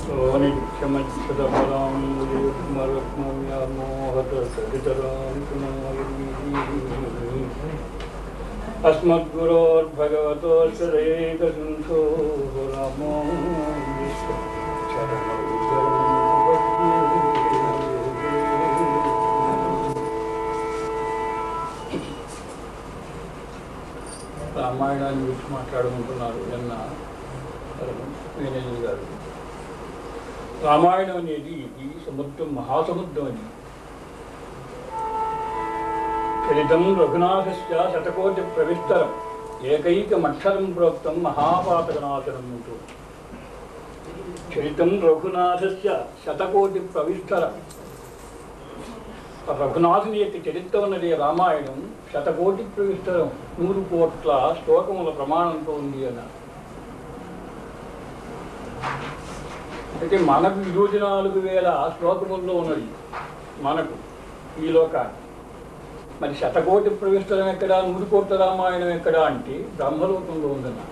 अस्मद्गुरोर्भगवतोऽश्वरेकसिन्धो रामो రామాయణాన్ని గురించి మాట్లాడుకుంటున్నారు నిన్న వేణేజీ గారు రామాయణం అనేది ఇది సముద్రం మహాసముద్రం అది చరితం రఘునాథస్య శతకోటి ప్రవిస్తరం ఏకైకమక్షరం ప్రోక్తం మహాపాతకనాశనం అంటూ చరితం రఘునాథస్య శతకోటి ప్రవిస్తరం రఘునాథుని యొక్క చరిత్ర ఉన్నది రామాయణం శతకోటి ప్రవిస్తరం నూరు కోట్ల శ్లోకముల ప్రమాణంతో ఉంది అన్న అయితే మనకు ఇరవై నాలుగు వేల శ్లోకముల్లో ఉన్నది మనకు ఈ లోకాన్ని మరి శతకోటి ప్రవిష్టం ఎక్కడ నూరు కోట్ల రామాయణం ఎక్కడ అంటే బ్రహ్మలోకంలో ఉందన్న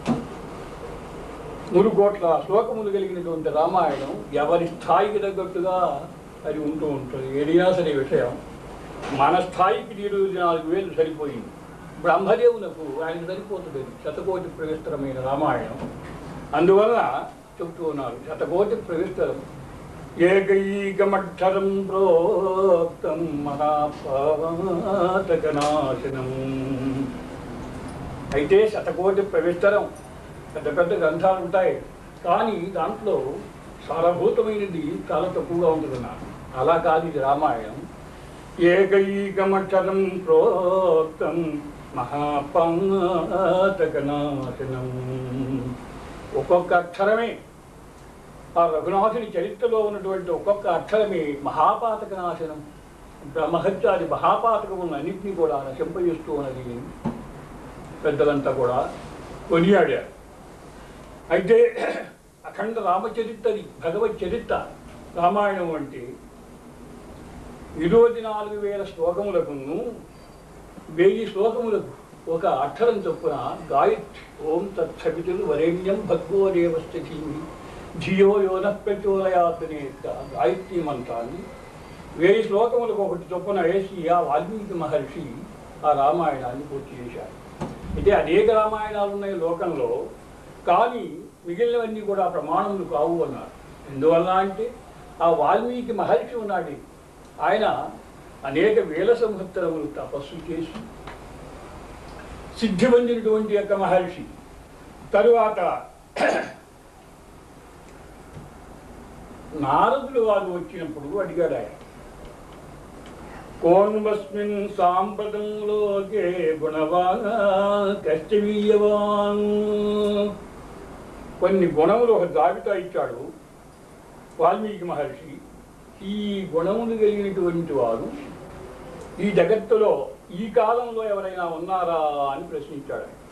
నూరు కోట్ల శ్లోకములు కలిగినటువంటి రామాయణం ఎవరి స్థాయికి తగ్గట్టుగా అది ఉంటూ ఉంటుంది ఏదైనా సరే విషయం మన స్థాయికి ఇరవై నాలుగు వేలు సరిపోయింది బ్రహ్మదేవులకు ఆయన సరిపోతుంది శతకోటి ప్రవిస్తరమైన రామాయణం అందువల్ల చెబుతూ ఉన్నారు శతకోటి ప్రవిస్తరం ఏకైకమక్షరం ప్రోక్తం మహాపాతకనాశనం అయితే శతకోటి ప్రవిస్తరం పెద్ద పెద్ద గ్రంథాలు ఉంటాయి కానీ దాంట్లో సారభూతమైనది చాలా తక్కువగా ఉంటుందన్నారు అలా కాదు ఇది రామాయణం ఏకైకమక్షరం ప్రోక్తం మహాపాతకనాశనం ఒక్కొక్క అక్షరమే ఆ రఘునాథుని చరిత్రలో ఉన్నటువంటి ఒక్కొక్క అక్షరమే మహాపాతక నాశనం బ్రహ్మహత్యాది మహాపాతకములను అన్నింటినీ కూడా నశింపజేస్తూ ఉన్నది పెద్దలంతా కూడా కొనియాడారు అయితే అఖండ రామచరిత్రది భగవత్ చరిత్ర రామాయణం అంటే ఇరవై నాలుగు వేల శ్లోకములకును వెయ్యి శ్లోకములకు ఒక అక్షరం చొప్పున గాయత్రి ఓం తత్సవితులు వరేణ్యం భగవో దేవస్థితిని ధియో యోన ప్రచోదయాత్ అనే యొక్క గాయత్రి మంత్రాన్ని వేయి శ్లోకములకు ఒకటి చొప్పున వేసి ఆ వాల్మీకి మహర్షి ఆ రామాయణాన్ని పూర్తి చేశారు అయితే అనేక రామాయణాలు ఉన్నాయి లోకంలో కానీ మిగిలినవన్నీ కూడా ప్రమాణములు కావు అన్నారు ఎందువల్ల అంటే ఆ వాల్మీకి మహర్షి ఉన్నాడు ఆయన అనేక వేల సంవత్సరములు తపస్సు చేసి సిద్ధి పొందినటువంటి యొక్క మహర్షి తరువాత నారదులు వారు వచ్చినప్పుడు అడిగాడు ఆయన కోన్మస్మిన్ సాంప్రదంలోకే గుణవాన్ కష్టమీయవాన్ కొన్ని గుణములు ఒక జాబితా ఇచ్చాడు వాల్మీకి మహర్షి ఈ గుణములు కలిగినటువంటి వారు ఈ జగత్తులో ఈ కాలంలో ఎవరైనా ఉన్నారా అని ప్రశ్నించాడు ఆయన.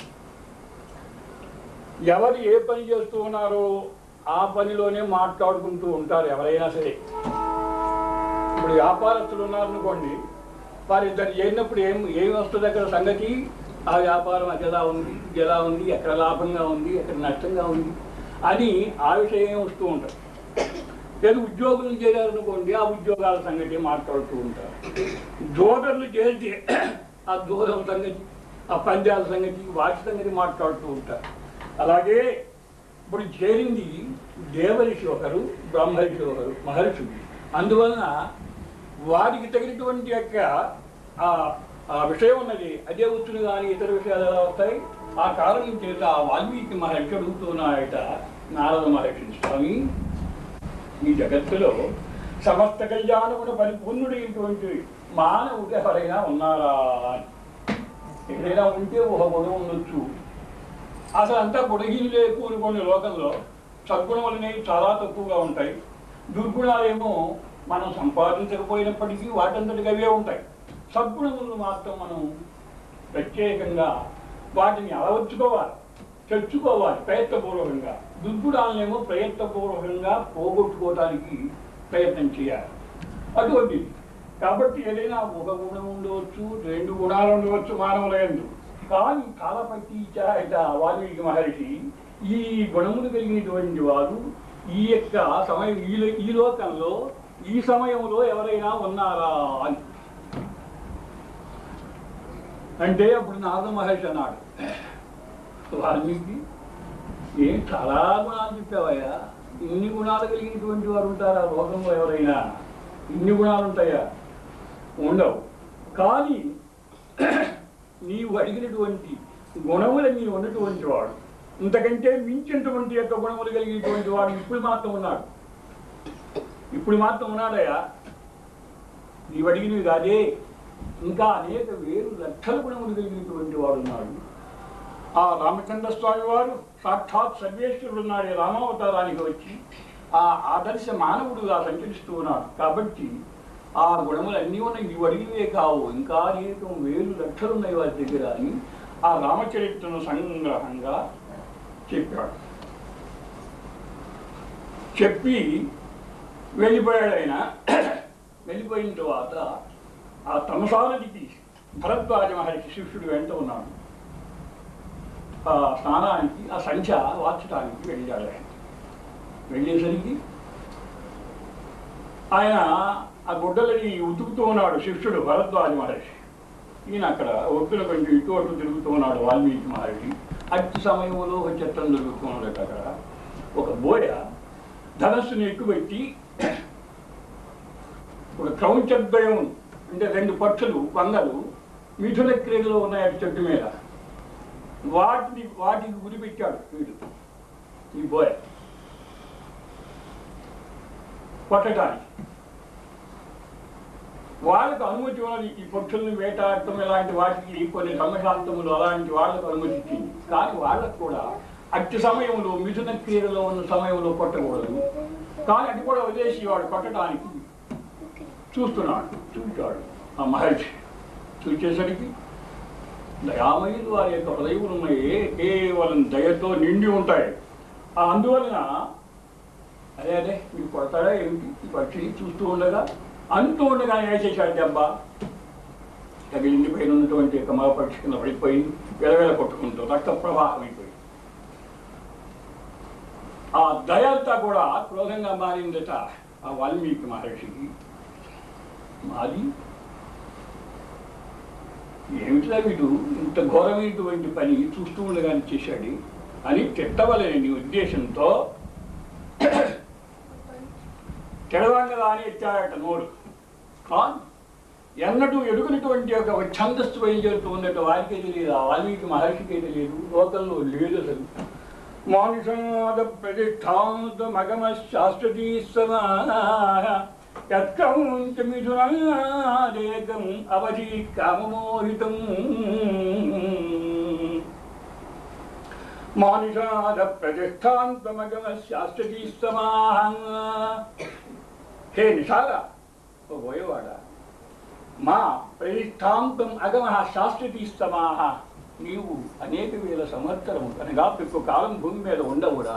ఎవరు ఏ పని చేస్తూ ఉన్నారో ఆ పనిలోనే మాట్లాడుకుంటూ ఉంటారు ఎవరైనా సరే ఇప్పుడు వ్యాపారస్తులు ఉన్నారనుకోండి వారు ఇద్దరు చేరినప్పుడు ఏం ఏమి వస్తుంది అక్కడ సంగతి ఆ వ్యాపారం అది ఎలా ఉంది ఇది ఎలా ఉంది ఎక్కడ లాభంగా ఉంది ఎక్కడ నష్టంగా ఉంది అని ఆ విషయం వస్తూ ఉంటారు లేదు ఉద్యోగులు చేరారనుకోండి ఆ ఉద్యోగాల సంగతి మాట్లాడుతూ ఉంటారు జోదర్లు చేరితే ఆ జోదం సంగతి ఆ పంద్యాల సంగతి వాటి సంగతి మాట్లాడుతూ ఉంటారు అలాగే ఇప్పుడు చేరింది దేవరిషి ఒకరు బ్రహ్మరిషి ఒకరు మహర్షులు అందువలన వారికి తగినటువంటి యొక్క ఆ ఆ విషయం ఉన్నది అదే వచ్చును కానీ ఇతర విషయాలు ఎలా వస్తాయి ఆ కారణం చేత ఆ వాల్మీకి మహర్షి అడుగుతున్నాయట నారద మహర్షి స్వామి ఈ జగత్తులో సమస్త కళ్యాణముడు పరిపూర్ణుడైనటువంటి మానవుడు ఎవరైనా ఉన్నారా అని. ఎక్కడైనా ఉంటే ఒక గుణం ఉండొచ్చు అసలు అంతా గుణహీనులే కూరుకునే లోకంలో సద్గుణములనేవి చాలా తక్కువగా ఉంటాయి దుర్గుణాలేమో మనం సంపాదించకపోయినప్పటికీ వాటంతటికి అవే ఉంటాయి సద్గుణములను మాత్రం మనం ప్రత్యేకంగా వాటిని అలవర్చుకోవాలి తెచ్చుకోవాలి ప్రయత్నపూర్వకంగా దుర్గుణాలనేమో ప్రయత్నపూర్వకంగా పోగొట్టుకోవడానికి ప్రయత్నం చేయాలి అటువంటి కాబట్టి ఏదైనా ఒక గుణం ఉండవచ్చు రెండు గుణాలు ఉండవచ్చు మానవుల ఎందు కానీ కాలపట్టి ఇట వాల్మీకి మహర్షి ఈ గుణములు కలిగినటువంటి వారు ఈ యొక్క సమయం ఈ లో- ఈ లోకంలో ఈ సమయంలో ఎవరైనా ఉన్నారా అని అంటే అప్పుడు నారద మహర్షి అన్నాడు వాల్మీకి ఏం చాలా గుణాలు చెప్పావయ్యా ఇన్ని గుణాలు కలిగినటువంటి వారు ఉంటారా లోకంలో ఎవరైనా ఇన్ని గుణాలు ఉంటాయా ఉండవు కానీ నీవు అడిగినటువంటి గుణములన్నీ ఉన్నటువంటి వాడు ఇంతకంటే మించినటువంటి యొక్క గుణములు కలిగినటువంటి వాడు ఇప్పుడు మాత్రం ఉన్నాడు ఇప్పుడు మాత్రం ఉన్నాడయ్యా నీవు అడిగినవి కాదే ఇంకా అనేక వేరు లక్షల గుణములు కలిగినటువంటి వాడు ఉన్నాడు ఆ రామచంద్ర స్వామి వారు సాక్షాత్ సర్వేశ్వరుడు ఉన్నాడే రామావతారానికి వచ్చి ఆ ఆదర్శ మానవుడుగా సంచరిస్తూ ఉన్నాడు కాబట్టి ఆ గుణములన్నీ ఉన్నాయి నీవు అడిగినవే కావు ఇంకా అనేకం వేలు లక్షలు ఉన్నాయి వారి దగ్గర అని ఆ రామచరిత్రను సంగ్రహంగా చెప్పాడు చెప్పి వెళ్ళిపోయాడు ఆయన వెళ్ళిపోయిన తర్వాత ఆ తమసానదికి భరద్వాజ మహర్షి శిష్యుడు వెంట ఉన్నాడు ఆ స్నానానికి ఆ సంఖ్య వార్చడానికి వెళ్ళాడు ఆయన వెళ్ళేసరికి ఆయన ఆ గుడ్డలని ఉతుకుతూ ఉన్నాడు శిష్యుడు భరద్వాజ మహర్షి ఈయన అక్కడ ఒడ్డున కొంచెం ఇటు అటు తిరుగుతూ ఉన్నాడు వాల్మీకి మహర్షి అట్టి సమయంలో ఒక చట్టం జరుగుతూ ఉన్నాడు అక్కడ ఒక బోయ ధనస్సుని ఎక్కుపెట్టి ఒక క్రౌంచద్వయం అంటే రెండు పక్షులు పంగలు మిథున క్రియలో ఉన్నాయి అటు చెట్టు మీద వాటిని వాటికి గురిపెట్టాడు వీడు ఈ బోయ కొట్టడానికి వాళ్ళకు అనుమతి ఉన్నది ఈ పక్షుల్ని వేటాడటం ఇలాంటి వాటికి కొన్ని సమశాంతములు అలాంటి వాళ్ళకు అనుమతి ఇచ్చింది కానీ వాళ్ళకు కూడా అట్టి సమయంలో మిథున క్రియలో ఉన్న సమయంలో కొట్టకూడదు కానీ అది కూడా వదిలేసి వాడు కొట్టడానికి చూస్తున్నాడు చూచాడు ఆ మహర్షి చూచేసరికి దయామయులు వారి యొక్క హృదయములు ఉన్నాయి కేవలం దయతో నిండి ఉంటాయి ఆ అందువలన అదే అదే మీరు కొడతాడా ఏమిటి ఈ పక్షి చూస్తూ ఉండగా అంటూ ఉండగా వేసేసాడు దెబ్బ తగిలింది పైన ఉన్నటువంటి యొక్క మగ పక్షి కింద పడిపోయింది వెలవెల కొట్టుకుంటూ రక్త ప్రవాహం అయిపోయింది ఆ దయ అంతా కూడా క్రోధంగా మారిందట ఆ వాల్మీకి మహర్షికి మాది ఏమిటిలా వీడు ఇంత ఘోరమైనటువంటి పని చూస్తూ ఉండగానే చేశాడు అని తిట్టవలేని ఉద్దేశంతో తెడవంగదా అని ఎత్తాడట నోడు కానీ ఎన్నటూ ఎదుగునటువంటి ఒక ఛందస్సు బయలుదేరుతూ ఉందట వారికే తెలియదు ఆ వాల్మీకి మహర్షికే తెలియదు లోకంలో లేదు అసలు మానుషాద ప్రతిష్టాంత మగమ శాస్త్రతీ యత్కౌంచ మిథునాదేకం అవధి కామమోహితం మానుషాద ప్రతిష్టాంత మగమ శాస్త్రతీ హే నిషాద ఓ పోయేవాడ మా ప్రతిష్టాంతం అగమ శాస్త్రతీ సమాహ నీవు అనేక వేల సంవత్సరము అనగా ఎక్కువ కాలం భూమి మీద ఉండవురా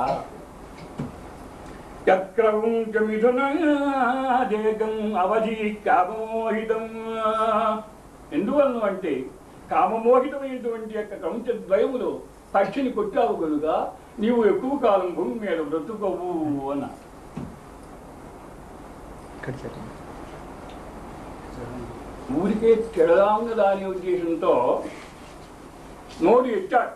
చక్రవుంచ మిథునాదేకం అవధి కామమోహితం ఎందువలన అంటే కామమోహితమైనటువంటి యొక్క కంచ ద్వయములో పక్షిని కొట్టావు కనుక నీవు ఎక్కువ కాలం భూమి మీద బ్రతుకోవు అన్న ఊరికే తిడదాం కదా అనే ఉద్దేశంతో నోటి ఎత్తాడు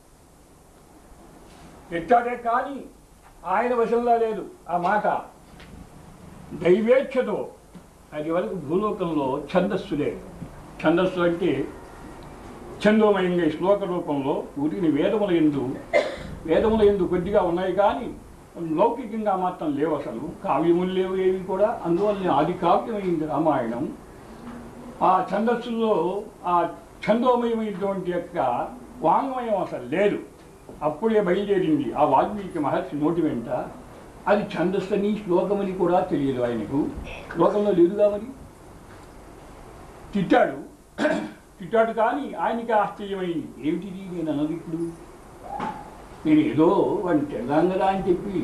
ఎత్తాడే కానీ ఆయన వశంలో లేదు ఆ మాట దైవేచ్ఛతో అది వరకు భూలోకంలో ఛందస్సు లేదు ఛందస్సు అంటే ఛందోమయంగా ఈ శ్లోక రూపంలో వీటిని వేదముల ఎందు వేదముల ఎందు కొద్దిగా ఉన్నాయి కానీ లౌకికంగా మాత్రం లేవు అసలు కావ్యములు లేవు ఏవి కూడా అందువల్ల ఆది కావ్యమైంది రామాయణం ఆ ఛందస్సులో ఆ ఛందోమయమైనటువంటి యొక్క వాంగ్మయం అసలు లేదు అప్పుడే బయలుదేరింది ఆ వాల్మీకి మహర్షి నోటి వెంట అది ఛందస్సని శ్లోకమని కూడా తెలియదు ఆయనకు లోకంలో లేదు కాబట్టి తిట్టాడు తిట్టాడు కానీ ఆయనకి ఆశ్చర్యమైంది ఏమిటిది నేను అన్నది ఇప్పుడు నేను ఏదో వాడిని తెల్లాం కదా అని చెప్పి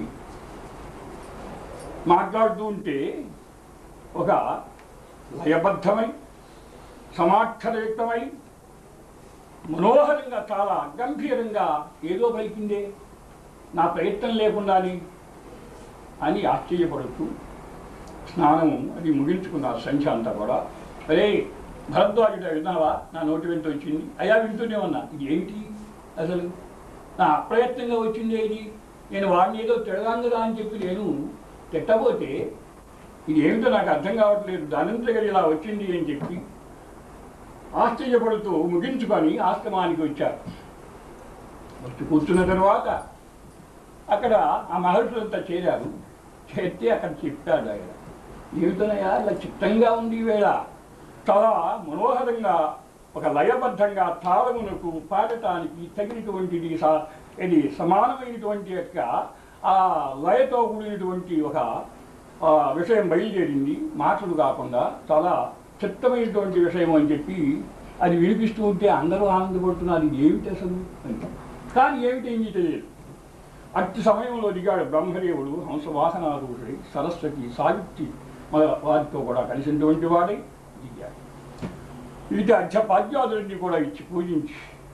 మాట్లాడుతూ ఉంటే ఒక లయబద్ధమై సమాక్షరయుక్తమై మనోహరంగా చాలా గంభీరంగా ఏదో పలికిందే నా ప్రయత్నం లేకుండానే అని ఆశ్చర్యపడుతూ స్నానము అది ముగించుకున్నారు సంఖ్య అంతా కూడా అరే భరద్వాజుడు విన్నావా నా నోటి వెంట వచ్చింది అయ్యా వింటూనే ఉన్నా ఇది ఏంటి అసలు నా అప్రయత్నంగా వచ్చింది ఏది నేను వాడిని ఏదో తిడగాంగదా అని చెప్పి నేను తిట్టబోతే ఇది ఏమిటో నాకు అర్థం కావట్లేదు దానంతగా ఇలా వచ్చింది అని చెప్పి ఆశ్చర్యపడుతూ ముగించుకొని ఆశ్రమానికి వచ్చారు వచ్చి కూర్చున్న తర్వాత అక్కడ ఆ మహర్షులంతా చేరారు చేస్తే అక్కడ చెప్పాడు ఆయన ఏమిటనయ్యా ఇలా చిత్తంగా ఉంది ఈ వేళ చాలా మనోహరంగా ఒక లయబద్ధంగా తాళమునకు పాడటానికి తగినటువంటిది స- ఇది సమానమైనటువంటి యొక్క ఆ లయతో కూడినటువంటి ఒక ఆ, విషయం బయలుదేరింది మాటలు కాకుండా చాలా చిత్తమైనటువంటి విషయం అని చెప్పి అది వినిపిస్తూ ఉంటే అందరూ ఆనందపడుతున్నారు ఇది ఏమిటి అసలు అని కానీ ఏమిటి ఏం తెలియదు అట్టి సమయంలో దిగాడు బ్రహ్మదేవుడు హంసవాసనారూఢుడై సరస్వతి సావిత్రి మొదల వారితో కూడా కలిసినటువంటి వాడై దిగాడు ఇది అర్ఘ్యపాద్యాదులన్నీ కూడా ఇచ్చి పూజించి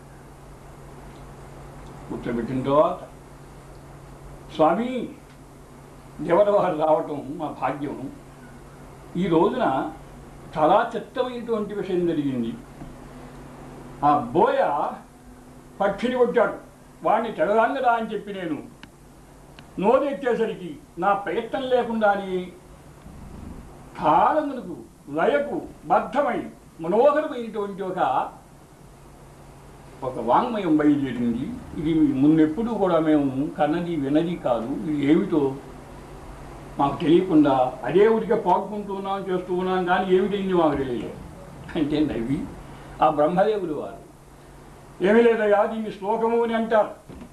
కూర్చోబెట్టిన తర్వాత స్వామి దేవతవారు రావటం మా భాగ్యం ఈ రోజున చాలా చిత్తమైనటువంటి విషయం జరిగింది ఆ బోయ పక్షిని కొట్టాడు వాడిని తెగదాంగదా అని చెప్పి నేను నోరెత్తేసరికి నా ప్రయత్నం లేకుండానే కాలమునకు లయకు బద్ధమై మనోహరమైనటువంటి ఒక ఒక వాంగ్మయం బయలుదేరింది ఇది మున్నెప్పుడు కూడా మేము కన్నది వినది కాదు ఇది ఏమిటో మాకు తెలియకుండా అదే ఊరికే పాడుకుంటూ ఉన్నాం చేస్తూ ఉన్నాం కానీ ఏమిటైంది మాకు తెలియలేదు అంటే నవ్వి ఆ బ్రహ్మదేవుడు వారు ఏమీ లేదయ్యా దీన్ని శ్లోకము అని అంటారు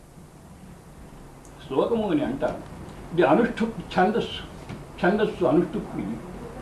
శ్లోకము అని అంటారు ఇది అనుష్ఠు ఛందస్సు ఛందస్సు అనుష్ఠుప్పు ఇది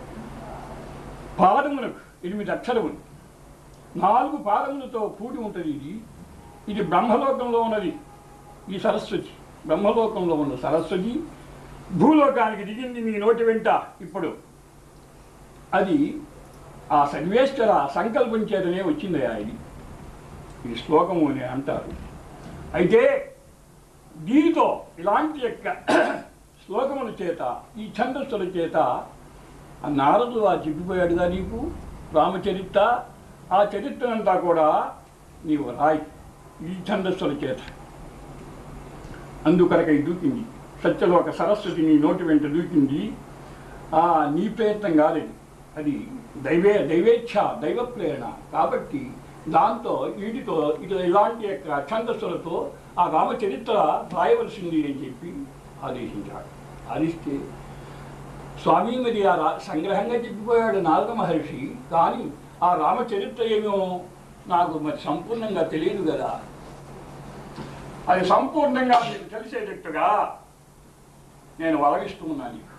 పాదములకు ఎనిమిది అక్షరములు నాలుగు పాదములతో కూడి ఉంటుంది ఇది ఇది బ్రహ్మలోకంలో ఉన్నది ఈ సరస్వతి బ్రహ్మలోకంలో ఉన్న సరస్వతి భూలోకానికి దిగింది నీ నోటి వెంట ఇప్పుడు అది ఆ సర్వేశ్వర సంకల్పం చేతనే వచ్చిందయ్యా ఇది ఈ శ్లోకము అని అంటారు అయితే దీనితో ఇలాంటి యొక్క శ్లోకముల చేత ఈ ఛందస్సుల చేత ఆ నారదుడు ఆ చెప్పిపోయాడుగా నీకు రామచరిత్ర ఆ చరిత్రనంతా కూడా నీవు రాయి ఈ ఛందస్సుల చేత అందుకొరకై దూకింది సత్యలోక సరస్వతి నీ నోటి వెంట దూకింది ఆ నీ ప్రయత్నం కాలేదు అది దైవే దైవేచ్ఛ దైవ ప్రేరణ కాబట్టి దాంతో వీటితో ఇటు ఇలాంటి యొక్క ఛందస్సులతో ఆ రామచరిత్ర రాయవలసింది అని చెప్పి ఆదేశించాడు ఆదిస్తే స్వామి మరి ఆ రా- సంగ్రహంగా చెప్పిపోయాడు నారద మహర్షి కానీ ఆ రామచరిత్ర ఏమో నాకు మరి సంపూర్ణంగా తెలియదు కదా అది సంపూర్ణంగా మీకు తెలిసేటట్టుగా నేను వలగిస్తూ ఉన్నాను నీకు.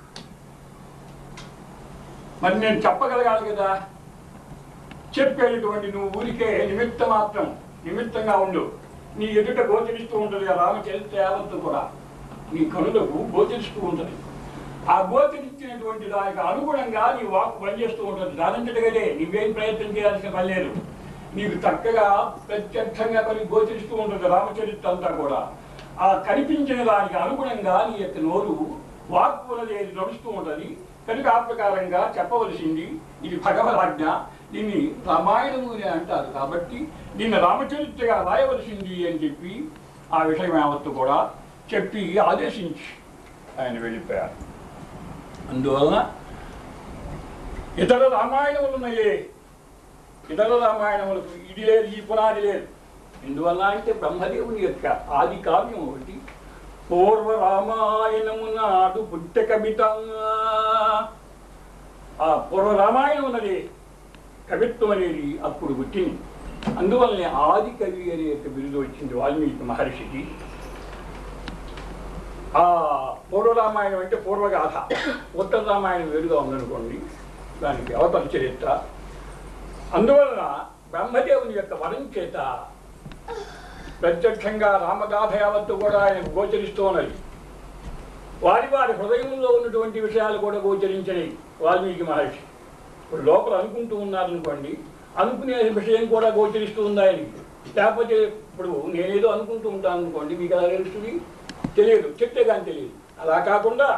మరి నేను చెప్పగలగాలి కదా చెప్పేటటువంటి నువ్వు ఊరికే నిమిత్త మాత్రం నిమిత్తంగా ఉండు నీ ఎదుట గోచరిస్తూ ఉంటుంది ఆ రామచరిత్ర యావత్తు కూడా నీ కనులకు గోచరిస్తూ ఉంటుంది ఆ గోచరించినటువంటి దానికి అనుగుణంగా నీ వాక్ పనిచేస్తూ ఉంటుంది దానంతటిగానే నువ్వేం ప్రయత్నం చేయాల్సిన పని లేదు నీకు చక్కగా ప్రత్యక్షంగా కొన్ని గోచరిస్తూ ఉంటుంది రామచరిత్ర అంతా కూడా ఆ కనిపించిన దానికి అనుగుణంగా నీ యొక్క నోరు వాక్కు అనేది నడుస్తూ ఉంటుంది కనుక ఆ ప్రకారంగా చెప్పవలసింది ఇది భగవదాజ్ఞ దీన్ని రామాయణము అని అంటారు కాబట్టి దీన్ని రామచరిత్రగా రాయవలసింది అని చెప్పి ఆ విషయం యావత్తు కూడా చెప్పి ఆదేశించి ఆయన వెళ్ళిపోయారు అందువలన ఇతర రామాయణములు ఉన్నాయే ఇతర రామాయణములకు ఇది లేదు ఈ పునాది లేదు ఎందువల్ల అంటే బ్రహ్మదేవుని యొక్క ఆది కావ్యం ఒకటి పూర్వ రామాయణము నాడు పుట్ట కవితంగా ఆ పూర్వ రామాయణం ఉన్నది కవిత్వం అనేది అప్పుడు పుట్టింది అందువల్లనే ఆది కవి అనే యొక్క బిరుదు వచ్చింది వాల్మీకి మహర్షికి ఆ పూర్వ రామాయణం అంటే పూర్వగాథ ఉత్తర రామాయణం వేరుగా ఉందనుకోండి దానికి అవతల చరిత్ర అందువలన బ్రహ్మదేవుని యొక్క వరం చేత ప్రత్యక్షంగా రామగాథ యావత్తు కూడా ఆయన గోచరిస్తూ ఉన్నది వారి వారి హృదయంలో ఉన్నటువంటి విషయాలు కూడా గోచరించినాయి వాల్మీకి మహర్షి ఇప్పుడు లోపల అనుకుంటూ ఉన్నారనుకోండి అనుకునే విషయం కూడా గోచరిస్తూ ఉంది ఆయనకి లేకపోతే ఇప్పుడు నేనేదో అనుకుంటూ ఉంటాను అనుకోండి మీకు ఎలా తెలుస్తుంది తెలియదు చెప్తే కానీ తెలియదు అలా కాకుండా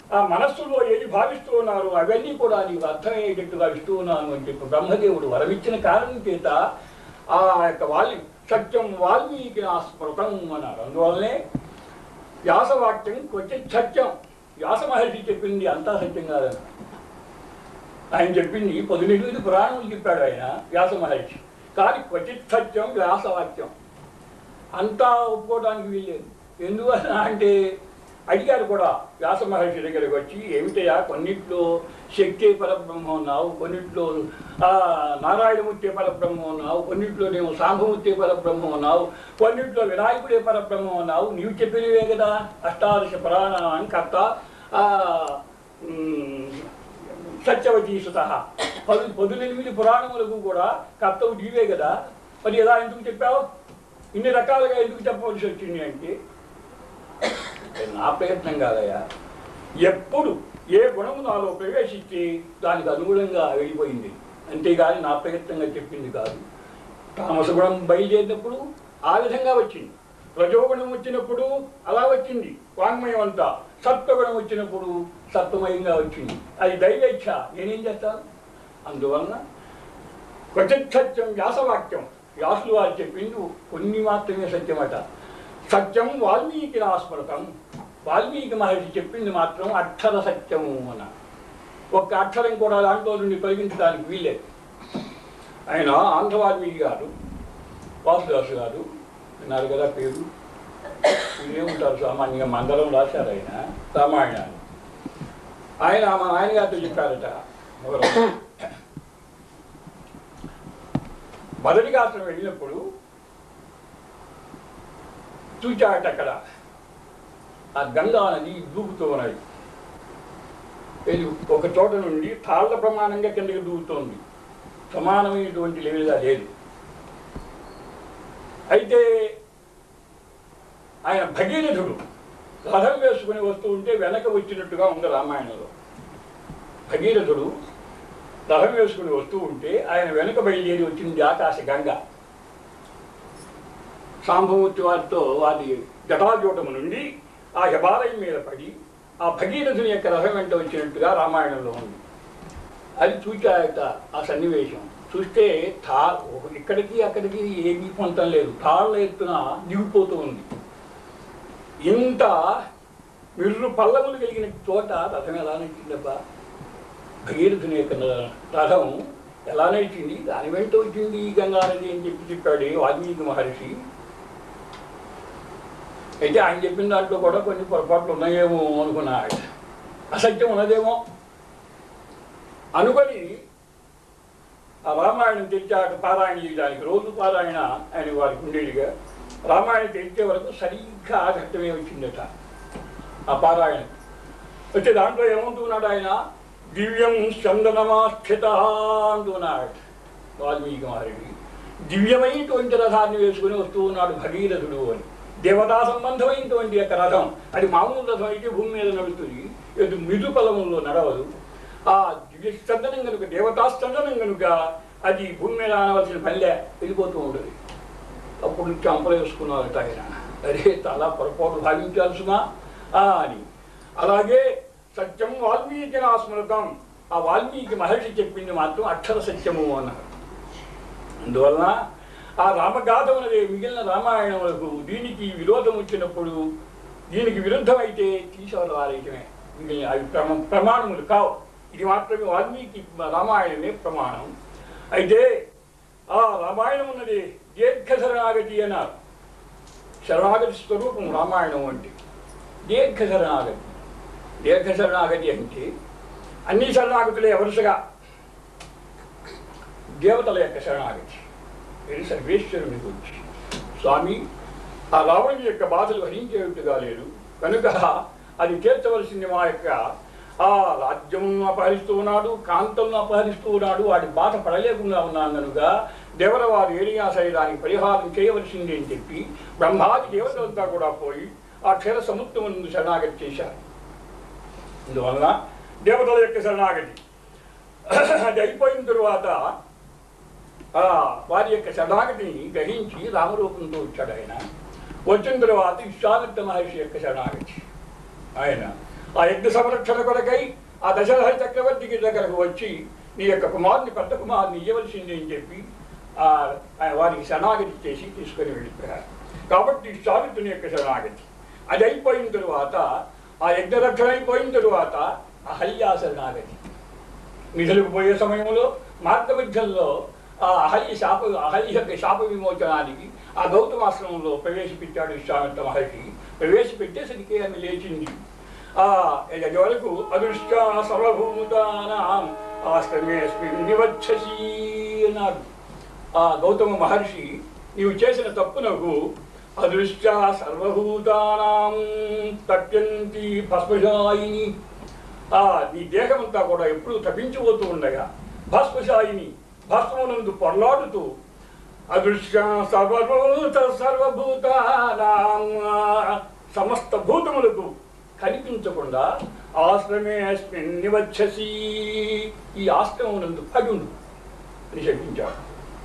ఆ మనస్సులో ఏది భావిస్తూ ఉన్నారు అవన్నీ కూడా నీకు అర్థమయ్యేటట్టుగా ఇస్తూ ఉన్నాను అని చెప్పి బ్రహ్మదేవుడు వరమిచ్చిన కారణం చేత ఆ యొక్క వాల్మీ సత్యం వాల్మీకి ఆ స్మృతం అన్నారు అందువల్లనే వ్యాసవాక్యం కొంచెం సత్యం వ్యాస మహర్షి చెప్పింది అంతా సత్యం కాదని ఆయన చెప్పింది పదునెనిమిది పురాణములు చెప్పాడు ఆయన వ్యాస మహర్షి కానీ క్వచిత్ సత్యం వ్యాసవాక్యం అంతా ఒప్పుకోవడానికి వీల్లేదు ఎందువలన అంటే అడిగారు కూడా వ్యాస మహర్షి దగ్గరికి వచ్చి ఏమిటయా కొన్నిట్లో శక్తి పరబ్రహ్మ ఉన్నావు కొన్నిట్లో ఆ, నారాయణమూర్తి పరబ్రహ్మ ఉన్నావు కొన్నిట్లోనేమో సాంబమూర్తి పరబ్రహ్మ ఉన్నావు కొన్నిట్లో వినాయకుడే పరబ్రహ్మ ఉన్నావు నీవు చెప్పినవే కదా అష్టాదశ పురాణాన్ని కర్త ఆ, ఉమ్, సత్యవతి సుత పదు పదునెనిమిది పురాణములకు కూడా కర్తవు నీవే కదా మరి ఎలా ఎందుకు చెప్పావు ఇన్ని రకాలుగా ఎందుకు చెప్పవలసి వచ్చింది అంటే ఇది నా ప్రయత్నం కాదయ్యా ఎప్పుడు ఏ గుణము నాలో ప్రవేశించి దానికి అనుగుణంగా వెళ్ళిపోయింది అంతేగాని నా ప్రయత్నంగా చెప్పింది కాదు తామస గుణం బయలుదేరినప్పుడు ఆ విధంగా వచ్చింది రజోగుణం వచ్చినప్పుడు అలా వచ్చింది వాంగ్మయం అంతా సత్వగుణం వచ్చినప్పుడు సత్వమయంగా వచ్చింది అది దైవేచ్ఛ నేనేం చేస్తాను అందువలన క్వచిత్ సత్యం వ్యాసవాక్యం వ్యాసులు వారు చెప్పింది కొన్ని మాత్రమే సత్యమట సత్యం వాల్మీకి నాస్మృతం వాల్మీకి మహర్షి చెప్పింది మాత్రం అక్షర సత్యము అన్న ఒక్క అక్షరం కూడా దాంట్లో నుండి తొలగించడానికి వీలేదు ఆయన ఆంధ్ర వాల్మీకి గారు వాసుదాసు గారు విన్నారు కదా పేరు ఏముంటారు సామాన్యంగా మందరం రాశారు ఆయన రామాయణాన్ని ఆయన మా నాయనగారితో చెప్పారట మొదలు మొదటిగా అతను వెళ్ళినప్పుడు చూచాట అక్కడ ఆ గంగా నది దూకుతూ ఉన్నది ఇది ఒక చోట నుండి తాళ్ల ప్రమాణంగా కిందకి దూకుతోంది సమానమైనటువంటి లెవెల్గా లేదు అయితే ఆయన భగీరథుడు రథం వేసుకుని వస్తూ ఉంటే వెనక వచ్చినట్టుగా ఉంది రామాయణంలో భగీరథుడు రథం వేసుకుని వస్తూ ఉంటే ఆయన వెనుక బయలుదేరి వచ్చింది ఆకాశ గంగ సాంబమూర్తి వారితో వారి జటాజూటము నుండి ఆ హిమాలయం మీద పడి ఆ భగీరథుని యొక్క రథం వెంట వచ్చినట్టుగా రామాయణంలో ఉంది అది చూచాయట ఆ సన్నివేశం చూస్తే తా ఒక- ఇక్కడికి అక్కడికి ఏమీ పొంతం లేదు తాళ్ళ ఎత్తున దిగిపోతూ ఉంది ఇంత మిర్రు పల్లములు కలిగిన చోట రథం ఎలా నడిచిందబ్బా భగీరథుని యొక్క న- రథం ఎలా నడిచింది దాని వెంట వచ్చింది ఈ గంగా నది అని చెప్పి చెప్పాడు వాల్మీకి మహర్షి అయితే ఆయన చెప్పిన దాంట్లో కూడా కొన్ని పొరపాట్లు ఉన్నాయేమో అనుకున్నాడు అసత్యం ఉన్నదేమో అనుకొని ఆ రామాయణం తెరిచాక పారాయణ చేయడానికి రోజు పారాయణ ఆయన వారికి ఉండేదిగా రామాయణం తెరిచే వరకు సరిగ్గా ఆ ఘట్టమే వచ్చిందట ఆ పారాయణ వచ్చే దాంట్లో ఏమంటున్నాడు ఆయన దివ్యం చందనమాస్థిత అంటున్నాడు వాల్మీకి మహర్షి దివ్యమైనటువంటి రథాన్ని వేసుకుని వస్తూ ఉన్నాడు భగీరథుడు అని దేవతా సంబంధమైనటువంటి యొక్క రథం అది మామూలు రథం అయితే భూమి మీద నడుస్తుంది ఇది మిదు పలముల్లో నడవదు ఆ దివ్య చందనం కనుక దేవతా చందనం కనుక అది భూమి మీద ఆనవలసిన పల్లె వెళ్ళిపోతూ ఉంటుంది అప్పుడు చంపలు వేసుకున్నారట ఆయన అరే చాలా పొరపాటు భావించాల్సిమా ఆ అని అలాగే సత్యం వాల్మీకి స్మృతం ఆ వాల్మీకి మహర్షి చెప్పింది మాత్రం అక్షర సత్యము అన్నారు అందువలన ఆ రామగాథ ఉన్నది మిగిలిన రామాయణములకు దీనికి విరోధం వచ్చినప్పుడు దీనికి విరుద్ధమైతే తీసేవారు వారైతమే మిగిలిన అవి ప్రమ ప్రమాణములు కావు ఇది మాత్రమే వాల్మీకి రామాయణమే ప్రమాణం అయితే ఆ రామాయణం ఉన్నది దీర్ఘ శరణాగతి అన్నారు శరణాగతి స్వరూపం రామాయణం అంటే దీర్ఘ శరణాగతి దీర్ఘ శరణాగతి అంటే అన్ని శరణాగతులే వరుసగా దేవతల యొక్క శరణాగతి ఇది సర్వేశ్వరుని గురించి స్వామి ఆ రావణుని యొక్క బాధలు భరించేట్టుగా లేదు కనుక అది తీర్చవలసింది మా యొక్క ఆ రాజ్యం అపహరిస్తూ ఉన్నాడు కాంతలను అపహరిస్తూ ఉన్నాడు వాడి బాధ పడలేకుండా ఉన్నాను కనుక దేవర వారు ఏరియాసై దానికి పరిహారం చేయవలసింది అని చెప్పి బ్రహ్మాది దేవతలంతా కూడా పోయి ఆ క్షీర సముద్రం ముందు శరణాగతి చేశారు అందువలన దేవతల యొక్క శరణాగతి అది అయిపోయిన తరువాత ఆ వారి యొక్క శరణాగతిని గ్రహించి రామరూపంతో వచ్చాడు ఆయన వచ్చిన తర్వాత విశ్వామిత్ర మహర్షి యొక్క శరణాగతి ఆయన ఆ యజ్ఞ సంరక్షణ కొరకై ఆ దశరథ చక్రవర్తికి దగ్గరకు వచ్చి నీ యొక్క కుమారుని పెద్ద కుమారుని ఇవ్వవలసింది అని చెప్పి ఆ ఆ వారికి శరణాగతి చేసి తీసుకొని వెళ్ళిపోయారు కాబట్టి సావిత్రుని యొక్క శరణాగతి అది అయిపోయిన తరువాత ఆ యజ్ఞ రక్షణ అయిపోయిన తరువాత అహల్యా శరణాగతి నిధులకు పోయే సమయంలో మార్గమధ్యంలో ఆ అహల్య శాప అహల్య యొక్క శాప విమోచనానికి ఆ గౌతమాశ్రమంలో ప్రవేశపెట్టాడు విశ్వామిత్ర మహర్షి ప్రవేశపెట్టేసరికి ఆమె లేచింది ఆ ఇది వరకు అదృష్ట సర్వభూతానాం ఆశ్రమేస్మిన్ నివచ్చసి అన్నాడు ఆ గౌతమ మహర్షి నీవు చేసిన తప్పునకు అదృష్ట సర్వభూతానాం తప్యంతి భస్మశాయిని ఆ నీ దేహమంతా కూడా ఎప్పుడూ తప్పించిపోతూ ఉండగా భస్మశాయిని భస్మనందు పొరలాడుతూ అదృశ్య సర్వభూత సర్వభూతానాం సమస్త భూతములకు కనిపించకుండా ఆశ్రమే అస్మిన్ నివచ్చసి ఈ ఆశ్రమమునందు పడుండు అని చెప్పించాడు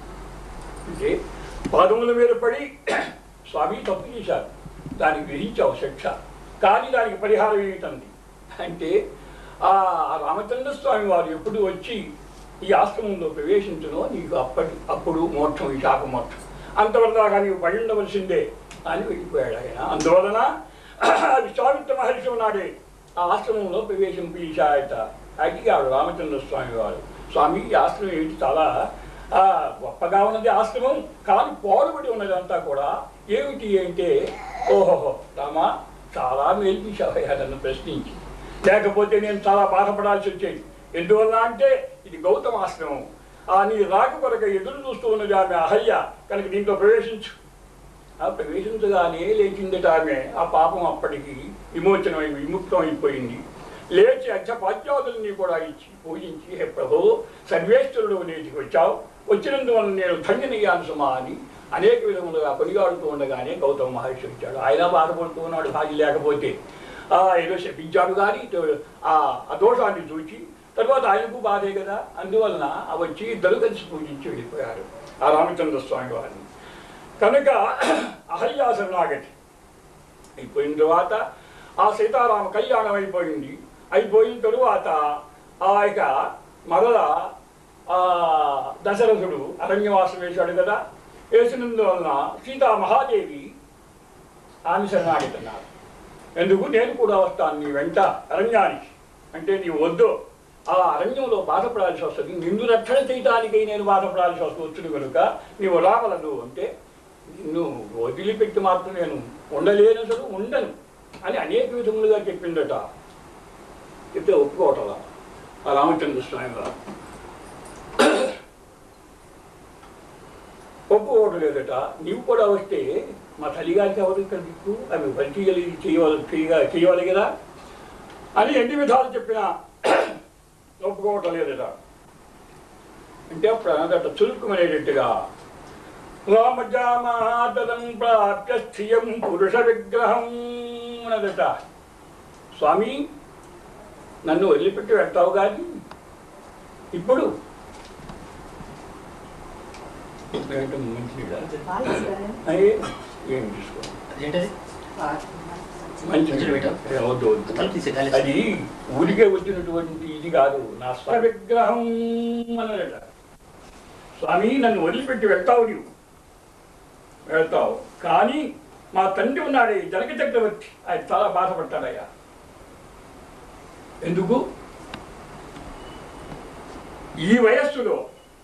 అంటే పాదముల మీద పడి స్వామి తప్పు చేశారు దానికి గ్రహించావు శిక్ష కానీ దానికి పరిహారం ఏమిటంది అంటే ఆ రామచంద్ర స్వామి వారు ఎప్పుడు వచ్చి ఈ ఆశ్రమంలో ప్రవేశించునో నీకు అప్పటి అప్పుడు మోక్షం ఈ శాప మోక్షం అంతవరదాకా నీవు పడి ఉండవలసిందే అని వెళ్ళిపోయాడు ఆయన అందువలన విశ్వామిత్ర మహర్షి ఉన్నాడే ఆ ఆశ్రమంలో ప్రవేశించాయట అడిగాడు రామచంద్ర స్వామి వారు స్వామి ఈ ఆశ్రమం ఏంటి చాలా ఆ, గొప్పగా ఉన్నది ఆశ్రమం కానీ పోలబడి ఉన్నదంతా కూడా ఏమిటి అంటే ఓహోహో రామా చాలా మేల్పించావయ్యా నన్ను ప్రశ్నించి లేకపోతే నేను చాలా బాధపడాల్సి వచ్చేది ఎందువల్ల అంటే ఇది గౌతమ ఆశ్రమం ఆ నీ రాక కొరక ఎదురు చూస్తూ ఉన్నది ఆమె అహల్య కనుక దీంట్లో ప్రవేశించు ఆ ప్రవేశించగానే లేచిందట ఆమె ఆ పాపం అప్పటికి విమోచనమై విముక్తం అయిపోయింది లేచి అచ్చపాద్యాదుల్ని కూడా ఇచ్చి పూజించి హే ప్రభు సర్వేశ్వరుడు నేటికి వచ్చావు వచ్చినందువల్ల నేను ధన్యనయ్యాను సుమా అని అనేక విధములుగా కొనిగాడుతూ ఉండగానే గౌతమ మహర్షి వచ్చాడు ఆయన బాధపడుతూ ఉన్నాడు భార్య లేకపోతే ఆ ఏదో శపించాడు కానీ ఇటు ఆ ఆ దోషాన్ని చూచి తర్వాత ఆయనకు బాధే కదా అందువలన ఆ వచ్చి ఇద్దరు కలిసి పూజించి వెళ్ళిపోయారు ఆ రామచంద్ర స్వామి వారిని కనుక అహల్యా శరణాగతి అయిపోయిన తర్వాత ఆ సీతారామ కళ్యాణం అయిపోయింది అయిపోయిన తరువాత ఆ యొక్క మరల ఆ దశరథుడు అరణ్యవాసం వేశాడు కదా వేసినందువలన సీతా మహాదేవి ఆమె శరణాగతి అన్నారు ఎందుకు నేను కూడా వస్తాను నీ వెంట అరణ్యానికి అంటే నీ వద్దు ఆ అరణ్యంలో బాధపడాల్సి వస్తుంది నిన్ను రక్షణ చేయడానికై నేను బాధపడాల్సి వస్తుంది కనుక నీవు రావలదు అంటే నిన్ను వదిలిపెట్టి మాత్రం నేను ఉండలేను అసలు ఉండను అని అనేక విధములుగా చెప్పిందట చెప్తే ఒప్పుకోవటలా ఆ రామచంద్ర స్వామి గారు ఒప్పుకోవటం లేదట నీవు కూడా వస్తే మా తల్లిగారికి ఎవరు ఇక్కడ దిక్కు ఆమె పని చేయగలి చేయవాలి చేయగా- చేయాలి కదా అని ఎన్ని విధాలు చెప్పినా ఒప్పుకోవటం లేదట అంటే అప్పుడు అన్నదట చురుకుమనేటట్టుగా రామజామాతరం ప్రాప్య స్థియం పురుష విగ్రహం అన్నదట స్వామి నన్ను వదిలిపెట్టి వెళ్తావు కానీ ఇప్పుడు ఏంటో మంచినీడా? అయ్యే, ఏం తీసుకో ఏంటది మంచి మంచినీళ్ళు పెట్టావు? వద్దు వద్దు తలుపు తీసే గాలి అది ఊరికే వచ్చినటువంటి ఇది కాదు నా స్వ విగ్రహం అన్నదట స్వామి నన్ను వదిలిపెట్టి వెళ్తావు నీవు వెళ్తావు కానీ మా తండ్రి ఉన్నాడే జనక చక్రవర్తి ఆయన చాలా బాధపడతాడయ్యా ఎందుకు ఈ వయస్సులో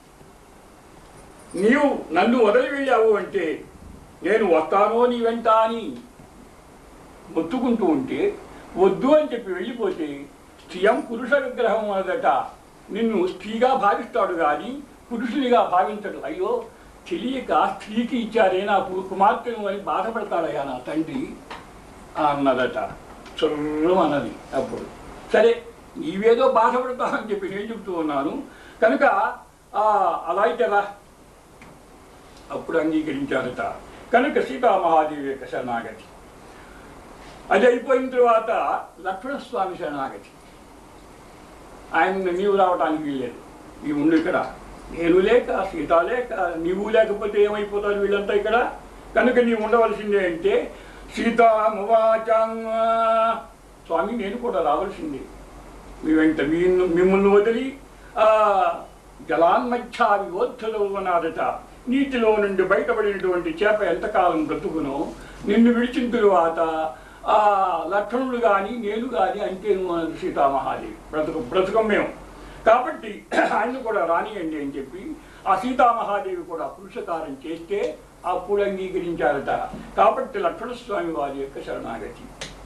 నీవు నన్ను వదిలి వెళ్ళావు అంటే నేను వస్తానో నీ వెంట అని మొత్తుకుంటూ ఉంటే వద్దు అని చెప్పి వెళ్ళిపోతే స్త్రీయం పురుష విగ్రహం అదట నిన్ను స్త్రీగా భావిస్తాడు కానీ పురుషునిగా భావించడు అయ్యో తెలియక స్త్రీకి ఇచ్చారే నా కు- కుమార్తెను అని బాధపడతాడయ్యా నా తండ్రి అన్నదట చుర్రం అన్నది అప్పుడు సరే నీవేదో బాధపడతావని చెప్పి నేను చెప్తూ ఉన్నాను కనుక ఆ, అలా అయితే రా అప్పుడు అంగీకరించారట కనుక సీతామహాదేవి యొక్క శరణాగతి అది అయిపోయిన తర్వాత లక్ష్మణస్వామి శరణాగతి ఆయన నీవు రావటానికి వీల్లేదు నీవు ఉండు ఇక్కడ నేను లేక సీత లేక నీవు లేకపోతే ఏమైపోతారు వీళ్ళంతా ఇక్కడ కనుక నీవు ఉండవలసిందే అంటే సీతామువాచ స్వామి నేను కూడా రావాల్సిందే మీ వెంట మీ మిమ్మల్ని వదిలి ఆ జలాన్మధ్యా వివోద్ధలో ఉన్నారట నీటిలో నుండి బయటపడినటువంటి చేప ఎంతకాలం బ్రతుకునో నిన్ను విడిచిన తరువాత ఆ లక్షణులు కానీ నేను కానీ అంతేను అన్నది సీతామహాదేవి బ్రతుకు బ్రతుకం మేము కాబట్టి ఆయన కూడా రానియండి అని చెప్పి ఆ సీతామహాదేవి కూడా పురుషకారం చేస్తే అప్పుడు అంగీకరించారట కాబట్టి లక్ష్మణస్వామి వారి యొక్క శరణాగతి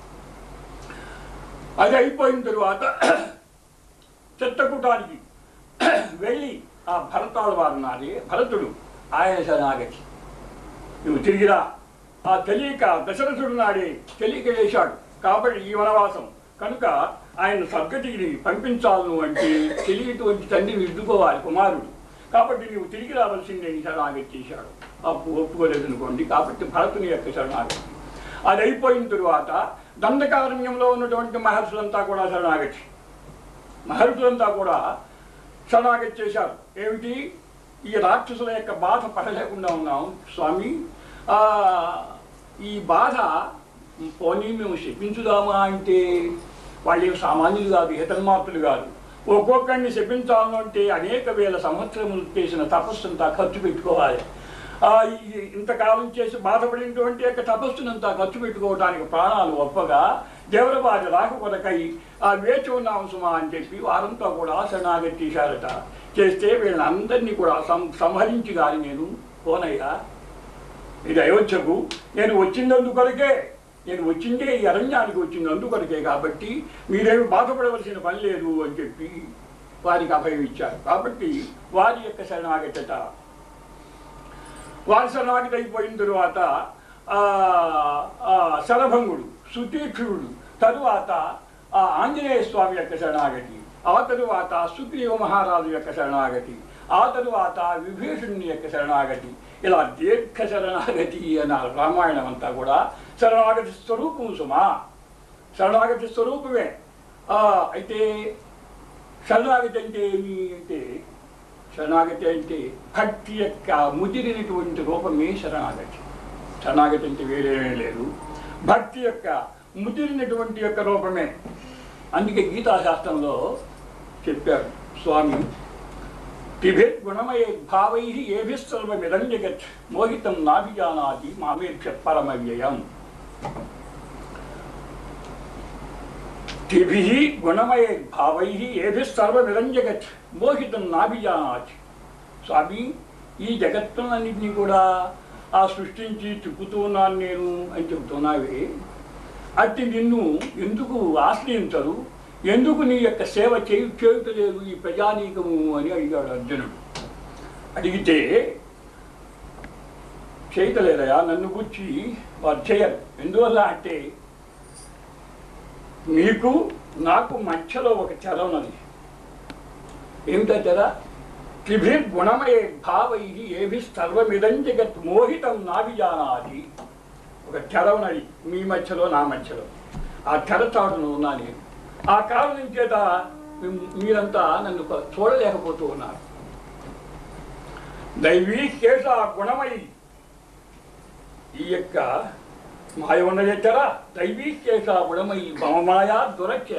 అది అయిపోయిన తరువాత చిత్తకూటానికి వెళ్ళి ఆ భరతాడు వారు నాది భరతుడు ఆయన శరణాగతి నువ్వు తిరిగిరా ఆ తెలియక దశరథుడు నాడే తెలియక చేశాడు కాబట్టి ఈ వనవాసం కనుక ఆయన సద్గతిని పంపించాలను అంటే తెలియటువంటి తండ్రిని ఇద్దుకోవాలి కుమారుడు కాబట్టి నువ్వు తిరిగి రావాల్సిందే నీ శరణాగతి చేశాడు అప్పు ఒప్పుకోలేదు అనుకోండి కాబట్టి భరతుని యొక్క శరణాగతి అది అయిపోయిన తరువాత దండకారణ్యంలో ఉన్నటువంటి మహర్షులంతా కూడా శరణాగతి మహర్షులంతా కూడా శరణాగతి చేశారు ఏమిటి ఈ రాక్షసుల యొక్క బాధ పడలేకుండా ఉన్నాం స్వామి ఆ, ఈ బాధ పోనీ మేము శపించుదామా అంటే వాళ్ళు ఏం సామాన్యులు కాదు హితన్మార్పులు కాదు ఒక్కొక్కరిని శపించాలను అంటే అనేక వేల సంవత్సరములు చేసిన తపస్సుంతా ఖర్చు పెట్టుకోవాలి ఆ, ఈ- ఇంతకాలం చేసి బాధపడినటువంటి యొక్క తపస్సునంతా ఖర్చు పెట్టుకోవడానికి ప్రాణాలు ఒప్పగా దేవరబాజ రాక కొరకై ఆ వేచి ఉన్నాం సుమా అని చెప్పి వారంతా కూడా శరణాగతి చేశారట చేస్తే వీళ్ళందరినీ కూడా సం సంహరించి కానీ నేను పోనయ్యా ఇది అయోధ్యకు నేను వచ్చిందందుకొరకే నేను వచ్చిందే ఈ అరణ్యానికి వచ్చింది అందుకొరకే కాబట్టి మీరేమి బాధపడవలసిన పని లేదు అని చెప్పి వారికి అభయం ఇచ్చారు కాబట్టి వారి యొక్క శరణాగతట వారి శరణాగతి అయిపోయిన తరువాత ఆ, ఆ, శరభంగుడు సుతీక్షుడు తరువాత ఆ ఆంజనేయ స్వామి యొక్క శరణాగతి ఆ తరువాత సుగ్రీవ మహారాజు యొక్క శరణాగతి ఆ తరువాత విభీషణుని యొక్క శరణాగతి ఇలా దీర్ఘ శరణాగతి అన్నారు రామాయణం అంతా కూడా శరణాగతి స్వరూపం సుమా శరణాగతి స్వరూపమే ఆ, అయితే శరణాగతి అంటే ఏమి అంటే శరణాగతి అంటే భక్తి యొక్క ముదిరినటువంటి రూపమే శరణాగతి శరణాగతి అంటే వేరేమీ లేదు భక్తి యొక్క ముదిరినటువంటి యొక్క రూపమే అందుకే గీతాశాస్త్రంలో చెప్పారు స్వామి తిభిర్ గుణమయ భావై ఏభిస్సర్వమిదం జగత్ మోహితం నాభిజానాతి మామేక్ష పరమవ్యయం తిభిః గుణమయ భావై ఏభిస్సర్వమిదం జగత్ మోహితం నాభిజానాతి స్వామి ఈ జగత్తులన్నింటినీ కూడా ఆ సృష్టించి తిప్పుతూ ఉన్నాను నేను అని చెబుతున్నావే అట్టి నిన్ను ఎందుకు ఆశ్రయించరు ఎందుకు నీ యొక్క సేవ చేయ చేయుటలేదు ఈ ప్రజానీకము అని అడిగాడు అర్జునుడు అడిగితే చేయటలేదయా నన్ను గుర్చి వారు చేయరు ఎందువల్ల అంటే నీకు నాకు మధ్యలో ఒక చెర ఉన్నది ఏమిటా చెర త్రిభిర్ గుణమయ భావై ఏభి సర్వమిదం జగత్ మోహితం నాభిజానాది ఒక తెర ఉన్నది మీ మధ్యలో నా మధ్యలో ఆ తెర చాటును ఉన్నా నేను ఆ కారణం చేత మీ- మీరంతా నన్ను ప- చూడలేకపోతూ ఉన్నారు దైవీ కేశ గుణమై ఈ యొక్క మాయ ఉన్నది తెర దైవీ కేశ గుణమై భవమాయా దురఖ్య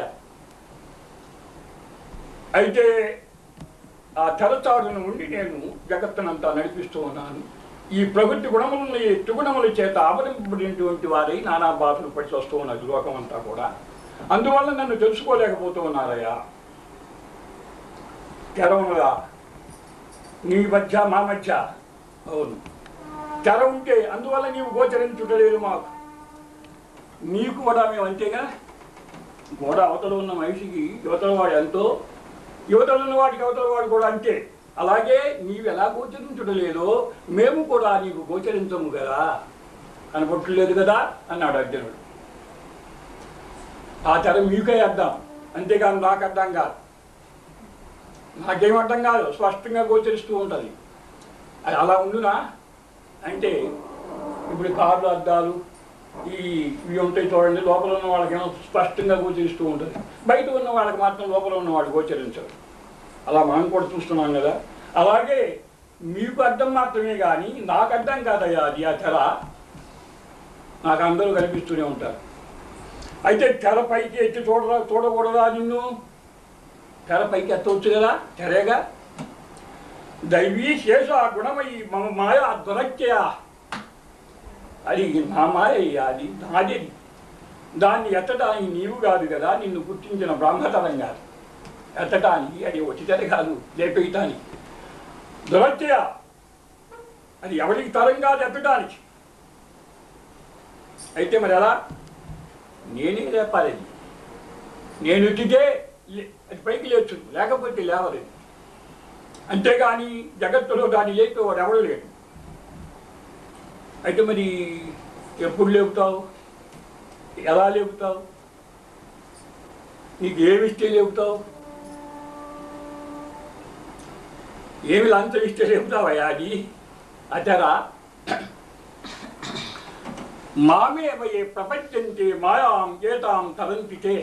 అయితే ఆ తెరచాడును ఉండి నేను జగత్తునంతా నడిపిస్తూ ఉన్నాను ఈ ప్రకృతి గుణములను ఈ త్రిగుణముల చేత ఆవరింపబడినటువంటి వారై నానా బాధలు పడి వస్తూ ఉన్నది లోకం అంతా కూడా అందువల్ల నన్ను తెలుసుకోలేకపోతూ ఉన్నారయ్యా తెరవునుగా నీ మధ్య మా మధ్య అవును తెర ఉంటే అందువల్ల నీవు గోచరించుటలేదు మాకు నీకు కూడా మేము అంతేగా గోడ అవతల ఉన్న మనిషికి యువతల వాడు ఎంతో యువతల ఉన్న వాడికి అవతల వాడు కూడా అంతే అలాగే నీవు ఎలా గోచరించడలేదో మేము కూడా నీకు గోచరించము కదా కనపట్టలేదు కదా అన్నాడు అర్జునుడు ఆ తెర మీకే అర్థం అంతేగాని నాకు అర్థం కాదు నాకేం అర్థం కాదు స్పష్టంగా గోచరిస్తూ ఉంటుంది అది అలా ఉండునా అంటే ఇప్పుడు కార్లు అద్దాలు ఈ ఇవి ఉంటాయి చూడండి లోపల ఉన్న వాళ్ళకి ఏమో స్పష్టంగా గోచరిస్తూ ఉంటుంది బయట ఉన్న వాళ్ళకి మాత్రం లోపల ఉన్న వాడు గోచరించరు అలా మనం కూడా చూస్తున్నాం కదా అలాగే మీకు అర్థం మాత్రమే కానీ నాకు అర్థం కాదయ్యా అది ఆ తెర నాకు అందరూ కనిపిస్తూనే ఉంటారు అయితే తెరపైకి ఎత్తి చూడరా చూడకూడదా నిన్ను తెరపైకి ఎత్తవచ్చు కదా తెరేగా దైవీ శేష గుణమయి మమ మాయ దురక్య అది నా మాయ అది నాది దాన్ని ఎత్తడానికి నీవు కాదు కదా నిన్ను గుర్తించిన బ్రహ్మతరం కాదు ఎత్తటానికి అది వచ్చితేనే కాదు లేపేయటానికి దురత్య అది ఎవరికి తరం కాదు ఎత్తటానికి అయితే మరి ఎలా నేనే లేపాలి అది. నేను ఎత్తితే లే- అది పైకి లేచు లేకపోతే లేవలేదు అంతేగాని జగత్తులో దాన్ని లేపేవాడు ఎవడు లేడు అయితే మరి ఎప్పుడు లేపుతావు ఎలా లేపుతావు నీకు ఏమి ఇస్తే లేపుతావు ఏమి లంచం ఇస్తే లేపుతావయ్యా అది అతరా మామేవయే ప్రపంచంతే మాయాం ఏతాం తరంతితే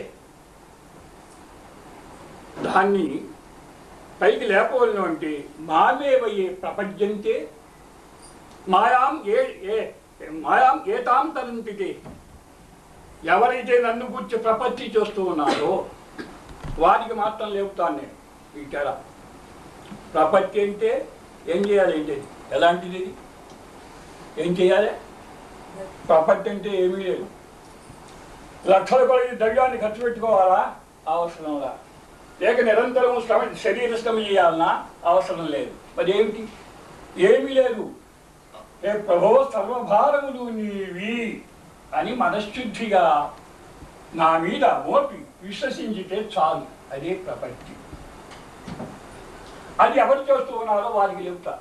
దాన్ని పైకి లేపవలను అంటే మామేవయే ప్రపంచంతే మాయాం ఏ ఏ మాయాం ఏతాం తరంతితే ఎవరైతే నన్ను గుర్చి ప్రపత్తి చేస్తూ ఉన్నారో వారికి మాత్రం లేపుతాను నేను ఈ తెర ప్రపత్తి అంటే ఏం చేయాలి ఏంటి అది? ఎలాంటిది ఇది? ఏం చేయాలి ప్రపత్తి అంటే ఏమీ లేదు లక్షల కొలది ద్రవ్యాన్ని ఖర్చు పెట్టుకోవాలా అవసరంలా లేక నిరంతరం శ్రమ శరీర శ్రమ చేయాలన్నా అవసరం లేదు మరి ఏమిటి ఏమీ లేదు ఏ ప్రభో సర్వభారములు నీవి అని మనశ్శుద్ధిగా నా మీద మోపి విశ్వసించితే చాలు అదే ప్రపంచం అది ఎవరు చేస్తూ ఉన్నారో వారికి చెప్తా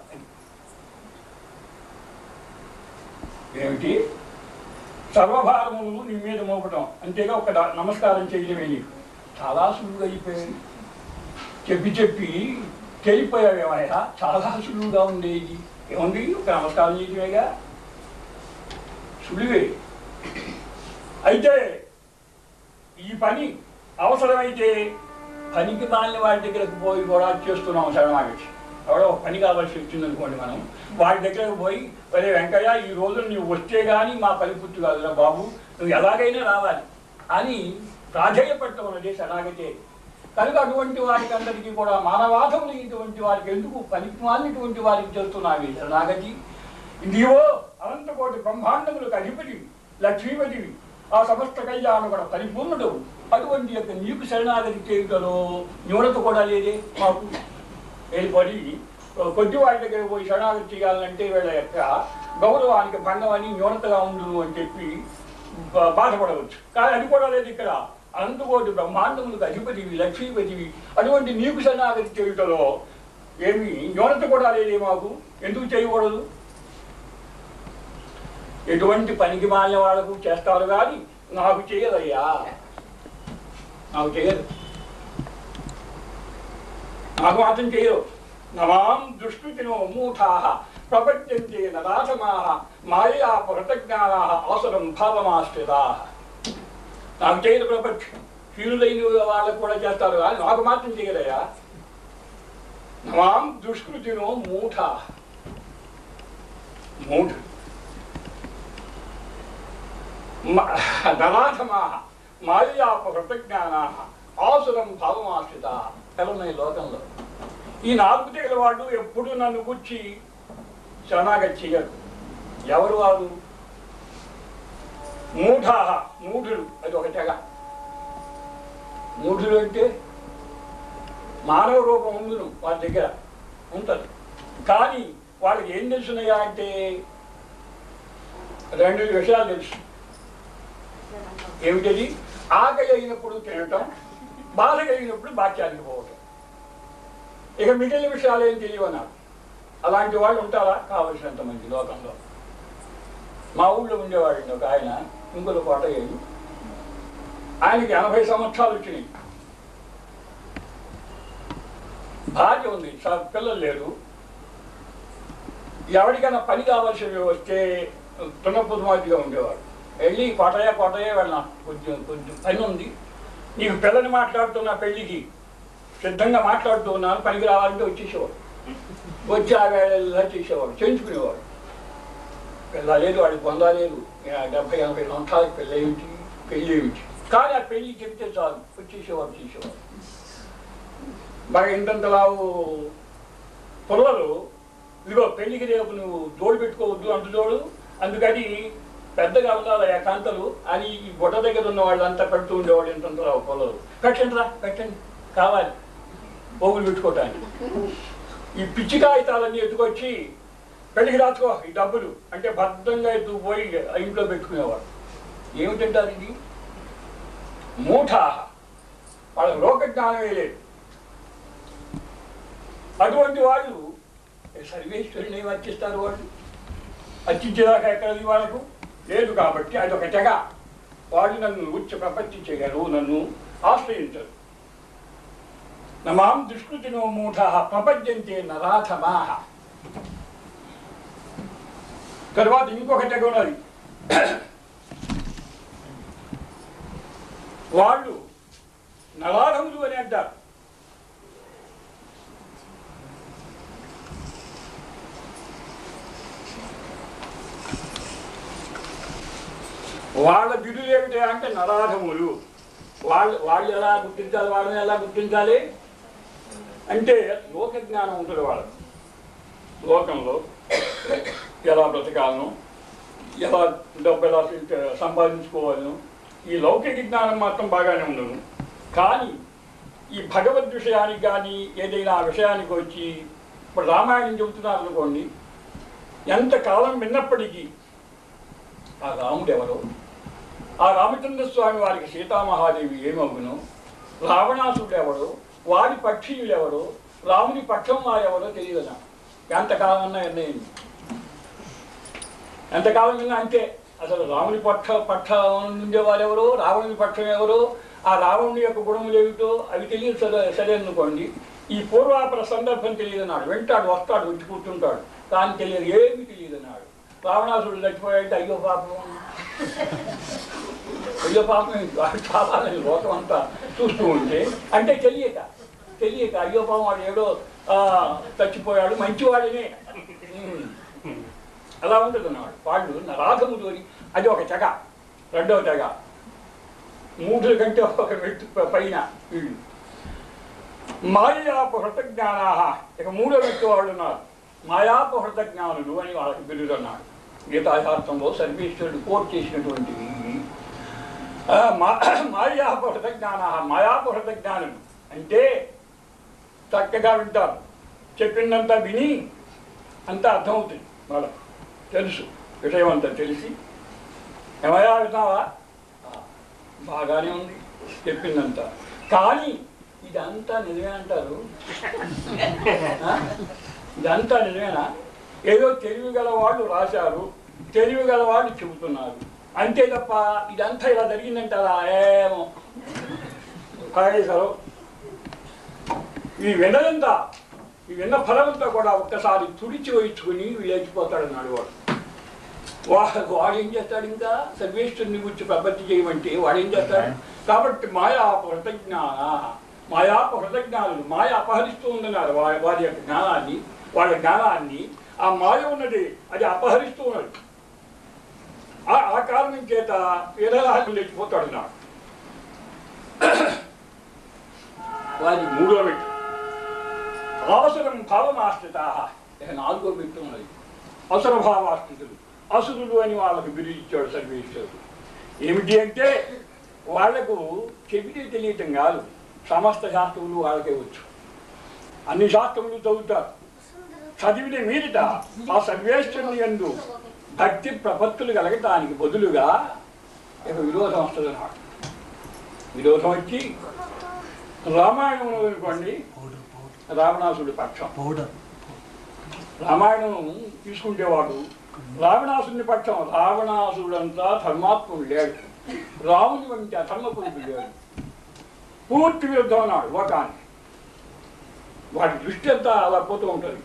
ఏమిటి సర్వభారములు నీ మీద మోపటం అంతేగా ఒక దా- నమస్కారం చేయడమే నీకు చాలా సులువుగా అయిపోయింది చెప్పి చెప్పి తెలిపోయావేమయ్యా చాలా సులువుగా ఉండేది ఏముంది ఒక నమస్కారం చేయడమేగా సులువే అయితే ఈ పని అవసరమైతే పనికి మాలిన వాడి దగ్గరకు పోయి కూడా చేస్తున్నాం శరణాగతి ఎవడో ఒక పని కావాల్సి వచ్చింది అనుకోండి మనం వాడి దగ్గరకు పోయి ఒరే వెంకయ్య ఈ రోజు నువ్వు వస్తే కానీ మా పని పూర్తి కాదురా బాబు నువ్వు ఎలాగైనా రావాలి అని ప్రాధేయపడటం అనేది శరణాగతే కనుక అటువంటి వారికి అందరికీ కూడా మానవాధం లేనిటువంటి వారికి ఎందుకు పనికి మాలినటువంటి వారికి చేస్తున్నావు ఈ శరణాగతి నీవో అనంతకోటి బ్రహ్మాండములకు అధిపతివి లక్ష్మీపతివి ఆ సమస్త కళ్యాణం కూడా పరిపూర్ణుడు అటువంటి యొక్క నీకు శరణాగతి చేయుటలో న్యూనత కూడా లేదే మాకు వెళ్ళిపోయి కొద్ది వారి దగ్గర పోయి శరణాగతి చేయాలంటే వీళ్ళ యొక్క గౌరవానికి భంగం అని న్యూనతగా ఉండు అని చెప్పి బా- బాధపడవచ్చు కానీ అది కూడా లేదు ఇక్కడ అనంతకోటి బ్రహ్మాండములకు అధిపతివి లక్ష్మీపతివి అటువంటి నీకు శరణాగతి చేయుటలో ఏమి న్యూనత కూడా లేదే మాకు ఎందుకు చేయకూడదు ఎటువంటి పనికి మాలిన వాళ్ళకు చేస్తారు కానీ నాకు చేయదయ్యా నాకు చేయదు నాకు మాత్రం చేయరు నమాం దుష్కృతినో మూఢా ప్రపంచంతే నరాధమా మాయా పృతజ్ఞానా అవసరం భావమాశ్రితా నాకు చేయదు ప్రపంచం హీనులైన వాళ్ళకు కూడా చేస్తారు కానీ నాకు మాత్రం చేయదయ్యా నమాం దుష్కృతినో మూఢా మూఢ ధనాథమా మాయాప కృతజ్ఞానా ఆసురం భావమాశ్రిత ఉన్నాయి లోకంలో ఈ నాలుగు తెగల వాడు ఎప్పుడు నన్ను గుర్చి శరణాగతి చేయరు ఎవరు వారు మూఢా మూఢులు అది ఒక తెగ మూఢులు అంటే మానవ రూపం ఉండును వారి దగ్గర ఉంటుంది కానీ వాళ్ళకి ఏం తెలుసున్నాయా అంటే రెండు విషయాలు తెలుసు ఏమిటది ఆకలి అయినప్పుడు తినటం బాధ కలిగినప్పుడు బాక్యానికి పోవటం ఇక మిగిలిన విషయాలు ఏం తెలియవు నాకు అలాంటి వాళ్ళు ఉంటారా కావలసినంత మంది లోకంలో మా ఊళ్ళో ఉండేవాడు ఒక ఆయన ఇంకొక కోట ఏమి ఆయనకి ఎనభై సంవత్సరాలు వచ్చినాయి భార్య ఉంది చ- పిల్లలు లేరు ఎవరికైనా పని కావాల్సి వస్తే తునపుదుమాటిగా ఉండేవాడు వెళ్ళి కోటయ్య కోటయ్య వెళ్ళినా కొంచెం కొంచెం పని ఉంది నీకు పిల్లని మాట్లాడుతున్నా పెళ్ళికి సిద్ధంగా మాట్లాడుతూ ఉన్నాను పనికి రావాలంటే వచ్చేసేవాడు వచ్చి ఆ వేళ చేసేవాడు చేయించుకునేవాడు పిల్ల లేదు వాడికి పొందలేదు డెబ్బై ఎనభై సంవత్సరాలకి పిల్ల ఏమిటి పెళ్ళి ఏమిటి కానీ ఆ పెళ్లి చెప్తే చాలు వచ్చేసేవారు చేసేవారు బాగా ఇంతంతలావు పొల్లలు ఇదిగో పెళ్లికి రేపు నువ్వు తోడు పెట్టుకోవద్దు అంటు తోడు అందుకని పెద్దగా ఉండాలి ఆ కాంతలు అని ఈ బుట్ట దగ్గర ఉన్న వాళ్ళంతా పెడుతూ ఉండేవాళ్ళు ఇంతంతలావు పొల్లలు పెట్టండి రా పెట్టండి కావాలి పోగులు పెట్టుకోవటానికి ఈ పిచ్చి కాగితాలన్నీ ఎత్తుకొచ్చి పెళ్లికి రాసుకో ఈ డబ్బులు అంటే భద్రంగా ఎత్తుకుపోయి ఆ ఇంట్లో పెట్టుకునేవాడు ఏమిటంటారు ఇది మూఠ వాళ్ళకి లోక జ్ఞానమే లేదు అటువంటి వాళ్ళు సర్వేశ్వరుని ఏమి అర్చిస్తారు వాళ్ళు అర్చించేదాకా ఎక్కడది వాళ్ళకు లేదు కాబట్టి అది ఒక తెగ వాళ్ళు నన్ను ఉచ్చ ప్రపంచం చేయగలరు నన్ను ఆశ్రయించరు నమాం దుష్కృతినో మూఢ ప్రపంచంతే నరాధమాహ తర్వాత ఇంకొక తెగ ఉన్నది వాళ్ళు నరాధములు అని అంటారు వాళ్ళ బిరుదు ఏమిటి అంటే నరాధములు వాళ్ళు వాళ్ళు ఎలా గుర్తించాలి వాళ్ళని ఎలా గుర్తించాలి అంటే లోక జ్ఞానం ఉంటుంది వాళ్ళకి లోకంలో ఎలా బ్రతకాలను ఎలా డబ్బు ఎలా సంప- సంపాదించుకోవాలను ఈ లౌకిక జ్ఞానం మాత్రం బాగానే ఉండదు కానీ ఈ భగవద్ విషయానికి కానీ ఏదైనా ఆ విషయానికి వచ్చి ఇప్పుడు రామాయణం చెబుతున్నారు అనుకోండి ఎంత కాలం విన్నప్పటికీ ఆ రాముడు ఎవరు ఆ రామచంద్ర స్వామి వారికి సీతామహాదేవి ఏమవును రావణాసుడు ఎవడు వాడి పక్షీయులు ఎవరు రాముని పక్షం వారెవరో తెలియదు నాకు ఎంతకాలం అన్నా ఎన్నయ్యింది ఎంతకాలం విన్నా అంతే అసలు రాముని పక్ష పక్షం ఉండేవారు ఎవరు రావణుని పక్షం ఎవరు ఆ రావణుని యొక్క గుణములు ఏమిటో అవి తెలియదు సరే సరే అనుకోండి ఈ పూర్వాపర సందర్భం తెలియదు అన్నాడు వెంటాడు వస్తాడు వచ్చి కూర్చుంటాడు కానీ తెలియదు ఏమి తెలియదు అన్నాడు రావణాసుడు చచ్చిపోయాడు అయ్యో పాపం అయ్యో పాపం వాడు చావాలని లోకం అంతా చూస్తూ ఉంటే అంటే తెలియక తెలియక అయ్యో పాపం వాడు ఏడో ఆ, చచ్చిపోయాడు మంచివాడినే ఉమ్. అలా ఉంటుంది అన్నమాట వాళ్ళు నరాధములు అని అది ఒక తెగ రెండవ తెగ మూడు కంటే ఒక వ్యక్తి ప- పైన వీళ్ళు మాయాపహృత జ్ఞానా ఇక మూడో వ్యక్తి వాళ్ళు ఉన్నారు మాయాపహృత జ్ఞానులు అని వాళ్ళకి బిరుదు అన్నాడు గీతాశాస్త్రంలో సర్వేశ్వరుడు కోట్ చేసినటువంటివి ఆ, మా మాయాపహృత జ్ఞాన మాయాపహృత జ్ఞానులు అంటే చక్కగా వింటారు చెప్పిందంతా విని అంతా అర్థమవుతుంది వాళ్ళకు తెలుసు విషయం అంతా తెలిసి ఏమయ్యా విన్నావా "ఆ, బాగానే ఉంది చెప్పిందంతా కానీ ఇదంతా నిజమే అంటారు ఆ? ఇదంతా నిజమేనా ఏదో తెలివి గల వాళ్ళు రాశారు తెలివి గల వాళ్ళు చెబుతున్నారు అంతే తప్ప ఇదంతా ఇలా జరిగిందంటారా ఏమో కాగేశారు ఈ విన్నదంతా ఈ విన్న ఫలమంతా కూడా ఒక్కసారి తుడిచి వహించుకుని లేచిపోతాడన్నాడు వాడు వా- వాడు ఏం చేస్తాడు ఇంకా సర్వేశ్వరుని గురించి ప్రపత్తి చేయమంటే వాడు ఏం చేస్తాడు కాబట్టి మాయా జ్ఞాన మాయా జ్ఞానులు మాయ అపహరిస్తూ ఉందన్నారు వారి వారి యొక్క జ్ఞానాన్ని వాళ్ళ జ్ఞానాన్ని ఆ మాయ ఉన్నది అది అపహరిస్తూ ఉన్నది ఆ ఆ కారణం చేత విరహాలు లేచిపోతాడు నాడు వారి మూడో మెట్టు అవసరం భావమాశ్రిత ఇక నాలుగో మెట్టు ఉన్నది అవసర భావాశ్రితులు అసురులు అని వాళ్ళకు బిరుదు ఇచ్చాడు సర్వేశ్వరుడు ఏమిటి అంటే వాళ్లకు చెబితే తెలియటం కాదు సమస్త శాస్త్రములు వాళ్ళకే వచ్చు అన్ని శాస్త్రములు చదువుతారు చదివిన మీదట ఆ సర్వేశ్వరుని ఎందు భక్తి ప్రపత్తులు కలగటానికి బదులుగా ఇక విరోధం వస్తుంది అన్నమాట విరోధం వచ్చి రామాయణం అనుకోండి పౌడర్ పౌడర్ రావణాసుడి పక్షం పౌడర్ రామాయణం తీసుకుంటేవాడు రావణాసుని పక్షం రావణాసుడంతా ధర్మాత్ముడు లేడు రాముని వంటి అధర్మపురుడు లేడు పూర్తి విరుద్ధం అన్నాడు లోకానికి వాటి దృష్టి అంతా అలా పోతూ ఉంటుంది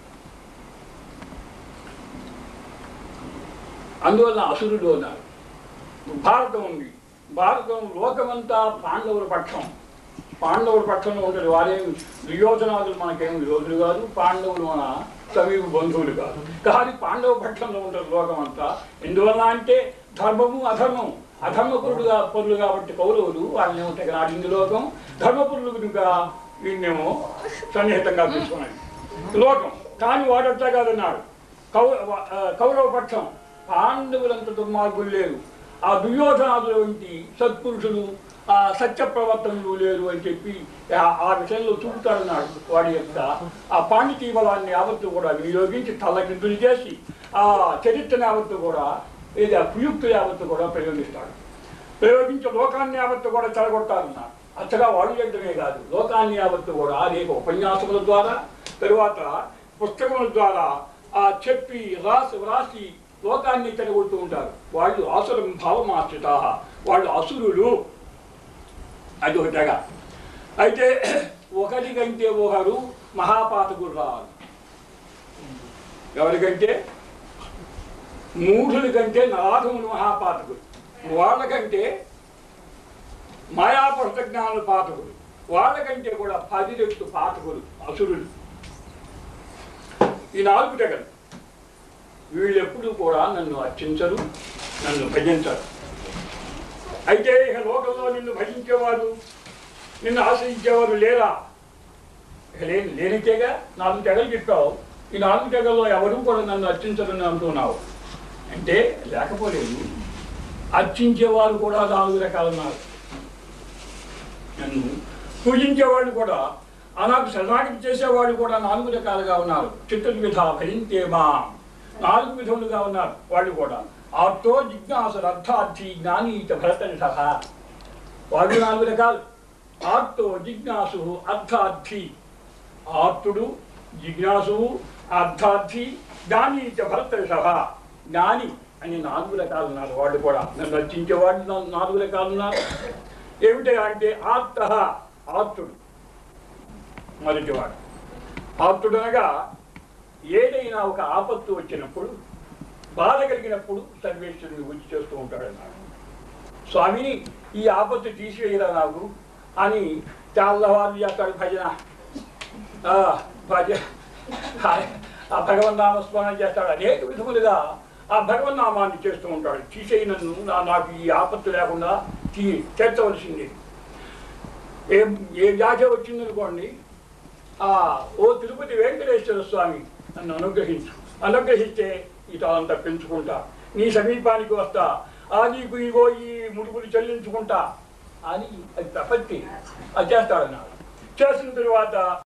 అందువల్ల అసురుడు అన్నారు భారతం ఉంది భారతం లోకమంతా పాండవుల పక్షం పాండవుల పక్షంలో ఉంటుంది వారేం దుర్యోధనాదులు మనకేం విరోధులు కాదు పాండవులు మన సమీప బంధువులు కాదు కానీ పాండవ పక్షంలో ఉంటుంది లోకం అంతా ఎందువల్ల అంటే ధర్మము అధర్మం అధర్మపురుడుగా పరులు కాబట్టి కౌరవులు వాళ్ళని ఏమో తెగ నాడింది లోకం ధర్మపురులు కనుక వీళ్ళనేమో సన్నిహితంగా తీసుకున్నాయి లోకం కానీ వాడట్లా కాదన్నాడు కౌ ఆ, కౌరవ పక్షం పాండవులంత దుర్మార్గులు లేరు ఆ దుర్యోధనాదుల వంటి సత్పురుషులు ఆ సత్య ప్రవర్తనలు లేరు అని చెప్పి ఆ- ఆ విషయంలో చూపుతాడన్నాడు వాడి యొక్క ఆ పాండితీ బలాన్ని యావత్తు కూడా వినియోగించి తల్లకిందులు చేసి ఆ చరిత్రని యావత్తు కూడా ఏది ఆ కుయుక్తులు యావత్తు కూడా ప్రయోగిస్తాడు ప్రయోగించి లోకాన్ని యావత్తు కూడా చెడగొట్టాలన్నాడు అచ్చగా వాడు చేయడమే కాదు లోకాన్ని యావత్తు కూడా అనేక ఉపన్యాసముల ద్వారా తరువాత పుస్తకముల ద్వారా ఆ చెప్పి రాసి వ్రాసి లోకాన్ని చెడగొడుతూ ఉంటారు వాళ్ళు ఆసురం భావమాశ్రిత వాళ్ళు అసురులు అది ఒక తెగ అయితే ఒకరి కంటే ఒకరు మహాపాతకులు రావాలి ఎవరికంటే మూఢుల కంటే నాథములు మహాపాతకులు వాళ్ళకంటే మాయాపృత జ్ఞానుల పాతకులు వాళ్ళకంటే కూడా పది రెట్లు పాతకులు అసురులు ఈ నాలుగు తెగలు వీళ్ళు ఎప్పుడు కూడా నన్ను అర్చించరు నన్ను భజించరు అయితే ఇక లోకంలో నిన్ను భజించేవారు నిన్ను ఆశ్రయించేవారు లేరా ఇక లేని లేనికేగా నాలుగు తెగలు చెప్పావు ఈ నాలుగు తెగల్లో ఎవరు కూడా నన్ను అర్చించరని అంటున్నావు అంటే లేకపోలేదు అర్చించేవారు కూడా నాలుగు రకాలు ఉన్నారు నన్ను పూజించేవాళ్ళు కూడా అలాగే శరణాగతి చేసేవాళ్ళు కూడా నాలుగు రకాలుగా ఉన్నారు చిత్రవిధ భరింతేమా నాలుగు విధములుగా ఉన్నారు వాళ్ళు కూడా ఆర్తో జిజ్ఞాసులు అర్థార్థి జ్ఞాని ఇత భరతని సహా వాళ్ళు నాలుగు రకాలు ఆర్తో జిజ్ఞాసు అర్థార్థి ఆర్తుడు జిజ్ఞాసువు అర్థార్థి జ్ఞాని ఇత భరతని సహా జ్ఞాని అని నాలుగు రకాలు ఉన్నారు వాళ్ళు కూడా నన్ను రచించే వాళ్ళు నా- నాలుగు రకాలు ఉన్నారు ఏమిటి అంటే ఆర్త ఆర్తుడు మొదటివాడు ఆర్తుడు అనగా ఏదైనా ఒక ఆపత్తు వచ్చినప్పుడు బాధ కలిగినప్పుడు సర్వేశ్వరుని గుర్తు చేస్తూ ఉంటాడు అన్నాడు స్వామిని ఈ ఆపత్తు తీసివేయరా నాకు అని తెల్లవారు చేస్తాడు భజన ఆ, భజ ఆ భగవన్నామ స్మరణ చేస్తాడు అనేక విధములుగా ఆ భగవన్నామాన్ని చేస్తూ ఉంటాడు తీసేయి నన్ను నా- నాకు ఈ ఆపత్తు లేకుండా తీ చేర్చవలసింది ఏ ఏ వ్యాధి వచ్చిందనుకోండి ఆ ఓ తిరుపతి వెంకటేశ్వర స్వామి నన్ను అనుగ్రహించు అనుగ్రహిస్తే ఈ తాళంతా పెంచుకుంటా నీ సమీపానికి వస్తా ఆ నీకు ఇగో ఈ ముడుపులు చెల్లించుకుంటా అని అది ప్రపత్తి అది చేస్తాడన్నాడు చేసిన తరువాత